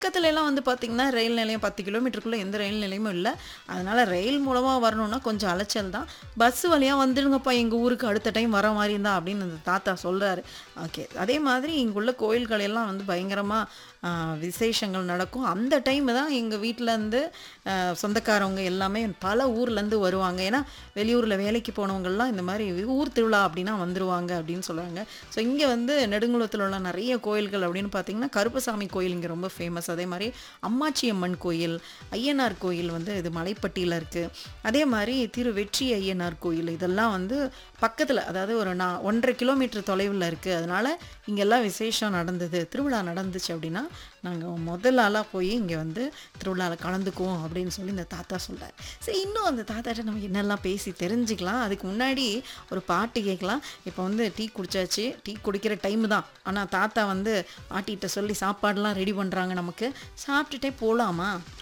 பக்கத்துல எல்லாம் வந்து பார்த்தீங்கன்னா, ரயில் நிலையம் 10 கிலோமீட்டருக்குள்ள எந்த ரயில் நிலையமும் இல்ல. அதனால ரயில் மூலமா வரணும்னா கொஞ்சம் அலைச்சல் தான். பஸ் வழியா வந்துடுங்கப்பா எங்க ஊருக்கு அடுத்த டைம் வர மாரி இருந்தா அப்படின்னு அந்த தாத்தா சொல்றாரு. ஓகே. அதே மாதிரி இங்குள்ள கோயில்கள் எல்லாம் வந்து பயங்கரமா அ விசேஷங்கள் நடக்கும். அந்த டைம் தான் எங்க வீட்லருந்து அ சொந்தக்காரவங்க எல்லாமே பல ஊர்லேருந்து வருவாங்க. ஏன்னா வெளியூர்ல வேலைக்கு போனவங்கலாம் இந்த மாரி ஊர் திருவிழா அப்படின்னா வந்துருவாங்க அப்படின்னு சொல்லுவாங்க. ஸோ இங்க வந்து நெடுங்குளத்துல உள்ள நெறைய கோயில்கள் அப்படின்னு பார்த்தீங்கன்னா, கருப்பசாமி கோயில் இங்க ரொம்ப ஃபேமஸ். அதே மாரி அம்மாச்சி அம்மன் கோயில், ஐயனார் கோயில் வந்து இது மலைப்பட்டியில இருக்கு. அதே மாரி திரு வெற்றி ஐயனார் கோயில் இதெல்லாம் வந்து பக்கத்துல அதாவது ஒரு நா 1 1/2 கிலோமீட்டர் தொலைவுல இருக்கு. அதனால இங்கெல்லாம் விசேஷம் நடந்தது. திருவிழா நடந்துச்சு அப்படின்னா, நாங்க முதல் ஆளா போய் இங்க வந்து திருவிழால கலந்துக்குவோம் அப்படின்னு சொல்லி இந்த தாத்தா சொல்றாரு. சரி இன்னும் அந்த தாத்தாட்ட நம்ம என்னெல்லாம் பேசி தெரிஞ்சுக்கலாம். அதுக்கு முன்னாடி ஒரு பாட்டு கேட்கலாம். இப்போ வந்து டீ குடிச்சாச்சு. டீ குடிக்கிற டைம் தான். ஆனா தாத்தா வந்து பாட்டிட்ட சொல்லி சாப்பாடுலாம் ரெடி பண்றாங்க நமக்கு. சாப்பிட்டுட்டே போலாமா?